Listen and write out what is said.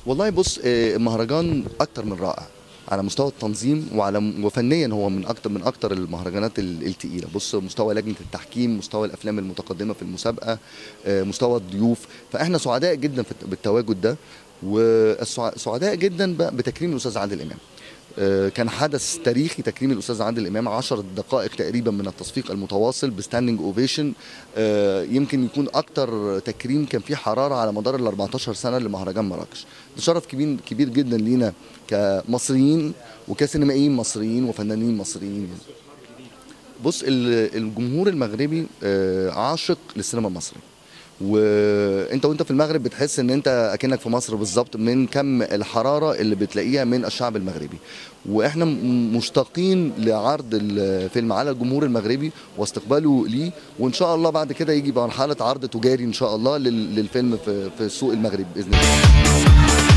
والله بص آه، المهرجان اكتر من رائع على مستوى التنظيم وعلى وفنيا هو من اكتر من اكتر المهرجانات ال- التقيله بص مستوى لجنه التحكيم مستوى الافلام المتقدمه في المسابقه آه، مستوى الضيوف فاحنا سعداء جدا في الت- بالتواجد ده وسعداء جدا ب- بتكريم الاستاذ عادل امام آه، كان حدث تاريخي تكريم الاستاذ عادل امام 10 دقائق تقريبا من التصفيق المتواصل بستاندنج اوفيشن يمكن يكون اكتر تكريم كان فيه حراره على مدار ال 14 سنه لمهرجان مراكش ده شرف كبير كبير جدا لينا كمصريين وكسينمائيين مصريين وفنانين مصريين بص ال- الجمهور المغربي آه، عاشق للسينما المصري وانت وانت في المغرب بتحس ان انت اكنك في مصر بالظبط من كم الحراره اللي بتلاقيها من الشعب المغربي واحنا م- مشتاقين لعرض الفيلم على الجمهور المغربي واستقباله ليه وان شاء الله بعد كده يجي مرحله عرض تجاري ان شاء الله لل- للفيلم في في السوق المغربي باذن الله